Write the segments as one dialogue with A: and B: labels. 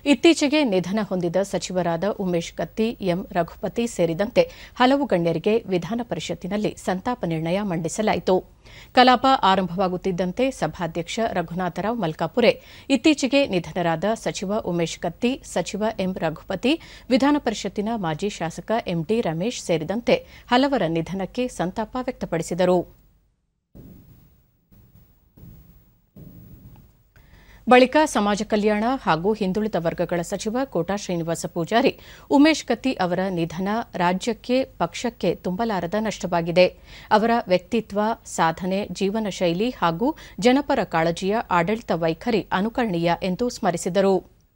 A: ಇತ್ತೀಚೆಗೆ ನಿಧನ ಹೊಂದಿದ ಸಚಿವರಾದ ಉಮೇಶ್ ಕತ್ತಿ ಎಂ ರಘುಪತಿ ಸೇರಿದಂತೆ ಹಲವು ಗಣ್ಯರಿಗೆ ವಿಧಾನ ಪರಿಷತ್ತಿನಲ್ಲಿ ಸಂತಾಪ ನಿರ್ಣಯ ಮಂಡಿಸಲಾಯಿತು ಕಲಾಪ ಆರಂಭವಾಗುತ್ತಿದ್ದಂತೆ ಸಭಾಧ್ಯಕ್ಷ ರಘುನಾಥರಾವ್ ಮಲ್ಕಾಪುರೆ ಇತ್ತೀಚೆಗೆ ನಿಧನರಾದ ಸಚಿವ ಉಮೇಶ್ ಕತ್ತಿ ಸಚಿವ ಎಂ ರಘುಪತಿ ವಿಧಾನ ಪರಿಷತ್ತಿನ ಮಾಜಿ ಶಾಸಕ ಎಂಟಿ ರಮೇಶ್ ಸೇರಿದಂತೆ ಹಲವರ ನಿಧನಕ್ಕೆ ಸಂತಾಪ ವ್ಯಕ್ತಪಡಿಸಿದರು ಬಳಿಕ ಸಮಾಜ ಕಲ್ಯಾಣ ಹಾಗೂ ಹಿಂದುಳಿದ ವರ್ಗಗಳ ಸಚಿವ ಕೋಟಾ ಶ್ರೀನಿವಾಸ ಪೂಜಾರಿ ಉಮೇಶ್ ಕತ್ತಿ ಅವರ ನಿಧನ ರಾಜ್ಯಕ್ಕೆ ಪಕ್ಷಕ್ಕೆ ತುಂಬಲಾರದ ನಷ್ಟವಾಗಿದೆ ಅವರ ವ್ಯಕ್ತಿತ್ವ ಸಾಧನೆ ಜೀವನ ಶೈಲಿ ಹಾಗೂ ಜನಪರ ಕಾಳಜಿಯ ಆಡಳಿತ ವೈಖರಿ ಅನುಕರಣೀಯ ಎಂದು ಸ್ಮರಿಸಿದರು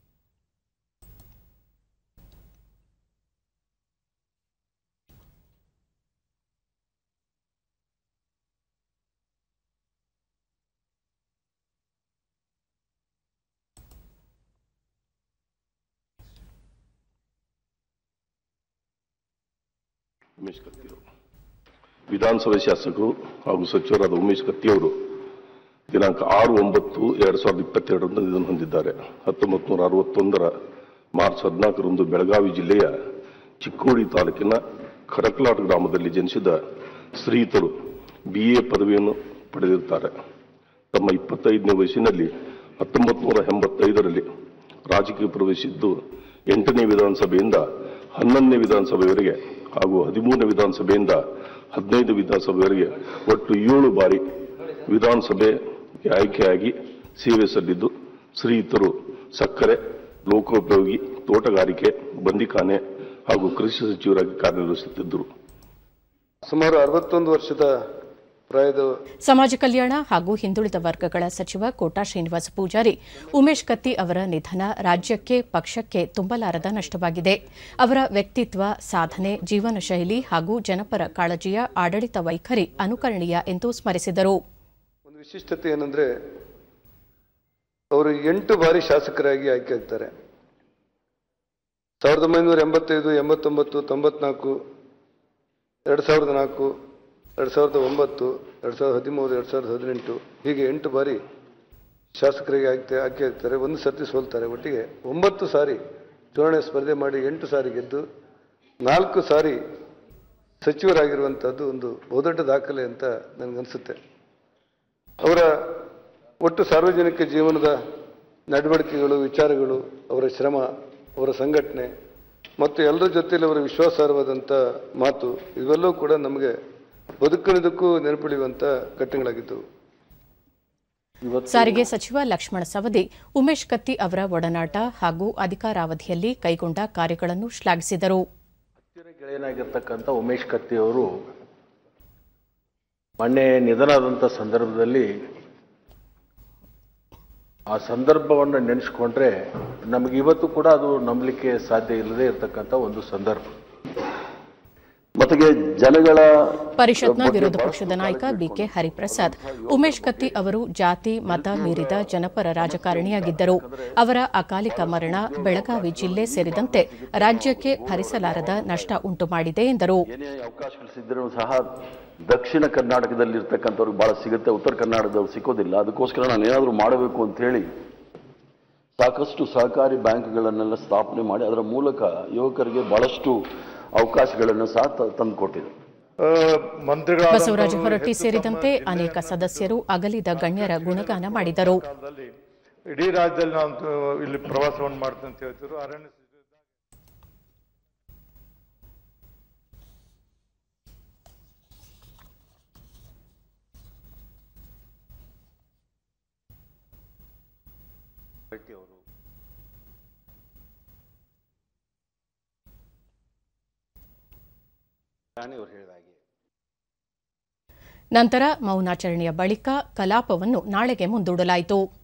B: ಉಮೇಶ್ ಕತ್ತಿಯವರು ವಿಧಾನಸಭೆ ಶಾಸಕರು ಹಾಗೂ ಸಚಿವರಾದ ಉಮೇಶ್ ಕತ್ತಿಯವರು ದಿನಾಂಕ ಆರು ಒಂಬತ್ತು ಎರಡ್ ಸಾವಿರದ ಇಪ್ಪತ್ತೆರಡರಂದು ನಿಧನ ಹೊಂದಿದ್ದಾರೆ ಹತ್ತೊಂಬತ್ತು ನೂರ ಅರವತ್ತೊಂದರ ಮಾರ್ಚ್ ಹದಿನಾಲ್ಕರಂದು ಬೆಳಗಾವಿ ಜಿಲ್ಲೆಯ ಚಿಕ್ಕೋಡಿ ತಾಲೂಕಿನ ಖಡಕ್ಲಾಟ್ ಗ್ರಾಮದಲ್ಲಿ ಜನಿಸಿದ ಶ್ರೀಯುತರು ಬಿ ಎ ಪದವಿಯನ್ನು ಪಡೆದಿರುತ್ತಾರೆ ತಮ್ಮ ಇಪ್ಪತ್ತೈದನೇ ವಯಸ್ಸಿನಲ್ಲಿ ಹತ್ತೊಂಬತ್ತು ನೂರ ಎಂಬತ್ತೈದರಲ್ಲಿ ರಾಜಕೀಯ ಪ್ರವೇಶಿದ್ದು ಎಂಟನೇ ವಿಧಾನಸಭೆಯಿಂದ ಹನ್ನೊಂದನೇ ವಿಧಾನಸಭೆಯವರೆಗೆ ಹಾಗೂ ಹದಿಮೂರನೇ ವಿಧಾನಸಭೆಯಿಂದ ಹದಿನೈದು ವಿಧಾನಸಭೆಯವರೆಗೆ ಒಟ್ಟು ಏಳು ಬಾರಿ ವಿಧಾನಸಭೆ ಆಯ್ಕೆಯಾಗಿ ಸೇವೆ ಸಲ್ಲಿದ್ದು ಶ್ರೀಯುತರು ಸಕ್ಕರೆ ಲೋಕೋಪಯೋಗಿ ತೋಟಗಾರಿಕೆ ಬಂದಿಖಾನೆ ಹಾಗೂ ಕೃಷಿ ಸಚಿವರಾಗಿ ಕಾರ್ಯನಿರ್ವಹಿಸುತ್ತಿದ್ದರು
C: ಸುಮಾರು ಅರವತ್ತೊಂದು ವರ್ಷದ ಪ್ರಾಯದ
A: ಸಮಾಜ ಕಲ್ಯಾಣ ಹಾಗೂ ಹಿಂದುಳಿದ ವರ್ಗಗಳ ಸಚಿವ ಕೋಟಾ ಶ್ರೀನಿವಾಸ ಪೂಜಾರಿ ಉಮೇಶ್ ಕತ್ತಿ ಅವರ ನಿಧನ ರಾಜ್ಯಕ್ಕೆ ಪಕ್ಷಕ್ಕೆ ತುಂಬಲಾರದ ನಷ್ಟವಾಗಿದೆ ಅವರ ವ್ಯಕ್ತಿತ್ವ ಸಾಧನೆ ಜೀವನ ಶೈಲಿ ಹಾಗೂ ಜನಪರ ಕಾಳಜಿಯ ಆಡಳಿತ ವೈಖರಿ ಅನುಕರಣೀಯ ಎಂದು ಸ್ಮರಿಸಿದರು
C: ಒಂದು ವಿಶಿಷ್ಟತೆ ಏನಂದ್ರೆ ಅವರು ಎಂಟು ಬಾರಿ ಶಾಸಕರಾಗಿ ಆಯ್ಕೆ ಆಗ್ತಾರೆ ಸಾವಿರದ ಒಂಬೈನೂರ ಎಂಬತ್ತೈದು ಎಂಬತ್ತೊಂಬತ್ತು ತೊಂಬತ್ನಾಲ್ಕು ಎರಡು ಸಾವಿರದ ನಾಲ್ಕು ಎರಡು ಸಾವಿರದ ಒಂಬತ್ತು ಎರಡು ಸಾವಿರದ ಹದಿಮೂರು ಎರಡು ಸಾವಿರದ ಹದಿನೆಂಟು ಹೀಗೆ ಎಂಟು ಬಾರಿ ಶಾಸಕರಿಗೆ ಆಯ್ಕೆ ಆಯ್ಕೆ ಆಗ್ತಾರೆ ಒಂದು ಸರ್ತಿ ಸೋಲ್ತಾರೆ ಒಟ್ಟಿಗೆ ಒಂಬತ್ತು ಸಾರಿ ಚುನಾವಣೆ ಸ್ಪರ್ಧೆ ಮಾಡಿ ಎಂಟು ಸಾರಿ ಗೆದ್ದು ನಾಲ್ಕು ಸಾರಿ ಸಚಿವರಾಗಿರುವಂಥದ್ದು ಒಂದು ಬಹುದೊಡ್ಡ ದಾಖಲೆ ಅಂತ ನನಗನ್ಸುತ್ತೆ ಅವರ ಒಟ್ಟು ಸಾರ್ವಜನಿಕ ಜೀವನದ ನಡವಳಿಕೆಗಳು ವಿಚಾರಗಳು ಅವರ ಶ್ರಮ ಅವರ ಸಂಘಟನೆ ಮತ್ತು ಎಲ್ಲರ ಜೊತೆಯಲ್ಲಿ ಅವರ ವಿಶ್ವಾಸಾರ್ಹವಾದಂಥ ಮಾತು ಇವೆಲ್ಲವೂ ಕೂಡ ನಮಗೆ ಬದುಕಿನದಕ್ಕೂ ನೆನಪುಳಿಯುವಂಥ ಘಟ್ಟಗಳಾಗಿದ್ದವು
A: ಸಾರಿಗೆ ಸಚಿವ ಲಕ್ಷ್ಮಣ ಸವದಿ ಉಮೇಶ್ ಕತ್ತಿ ಅವರ ಒಡನಾಟ ಹಾಗೂ ಅಧಿಕಾರಾವಧಿಯಲ್ಲಿ ಕೈಗೊಂಡ ಕಾರ್ಯಗಳನ್ನು ಶ್ಲಾಘಿಸಿದರು
D: ಹತ್ತಿರ ಗೆಳೆಯನಾಗಿರ್ತಕ್ಕಂಥ ಉಮೇಶ್ ಕತ್ತಿ ಅವರು ಮೊನ್ನೆ ನಿಧನವಾದಂಥ ಸಂದರ್ಭದಲ್ಲಿ ಆ ಸಂದರ್ಭವನ್ನು ನೆನೆಸ್ಕೊಂಡ್ರೆ ನಮಗೆ ಇವತ್ತು ಕೂಡ ಅದು ನಂಬಲಿಕ್ಕೆ ಸಾಧ್ಯ ಇಲ್ಲದೆ ಇರತಕ್ಕಂಥ ಒಂದು ಸಂದರ್ಭ
B: ಮತ್ತಿಗೆ ಜನಗಳ
A: ಪರಿಷತ್ನ ವಿರೋಧ ಪಕ್ಷದ ನಾಯಕ ಬಿಕೆ ಹರಿಪ್ರಸಾದ್ ಉಮೇಶ್ ಕತ್ತಿ ಅವರು ಜಾತಿ ಮತ ಮೀರಿದ ಜನಪರ ರಾಜಕಾರಣಿಯಾಗಿದ್ದರು ಅವರ ಅಕಾಲಿಕ ಮರಣ ಬೆಳಗಾವಿ ಜಿಲ್ಲೆ ಸೇರಿದಂತೆ ರಾಜ್ಯಕ್ಕೆ ಭರಿಸಲಾರದ ನಷ್ಟ ಉಂಟು ಮಾಡಿದೆ ಎಂದರು
E: ಏನೇ ಅವಕಾಶಗಳು ಸಿದ್ದರೂ ಸಹ ದಕ್ಷಿಣ ಕರ್ನಾಟಕದಲ್ಲಿ ಇರ್ತಕ್ಕಂಥವ್ರಿಗೆ ಭಾಳ ಸಿಗುತ್ತೆ ಉತ್ತರ ಕರ್ನಾಟಕದವ್ರು ಸಿಕ್ಕೋದಿಲ್ಲ ಅದಕ್ಕೋಸ್ಕರ ನಾನು ಏನಾದರೂ ಮಾಡಬೇಕು ಅಂತ ಹೇಳಿ ಸಾಕಷ್ಟು ಸಹಕಾರಿ ಬ್ಯಾಂಕ್ಗಳನ್ನೆಲ್ಲ ಸ್ಥಾಪನೆ ಮಾಡಿ ಅದರ ಮೂಲಕ ಯುವಕರಿಗೆ ಬಹಳಷ್ಟು ಅವಕಾಶಗಳನ್ನು ಸಹ ತ- ತಂದುಕೊಟ್ಟಿದೆ
A: ಬಸವರಾಜ ಹೊರಟ್ಟಿ ಸೇರಿದಂತೆ ಅನೇಕ ಸದಸ್ಯರು ಅಗಲಿದ ಗಣ್ಯರ ಗುಣಗಾನ ಮಾಡಿದರು
F: ಕಾಲದಲ್ಲಿ ಇಡೀ ರಾಜ್ಯದಲ್ಲಿ ನಾವು ಇಲ್ಲಿ ಪ್ರವಾಸವನ್ನು ಮಾಡ್ತೀನಿ ಅಂತ ಹೇಳ್ತಿದ್ರು ಅರಣ್ಯ ಸಚಿವ
A: ನಂತರ ಮೌನಾಚರಣೆಯ ಬಳಿಕ ಕಲಾಪವನ್ನು ನಾಳೆಗೆ ಮುಂದೂಡಲಾಯಿತು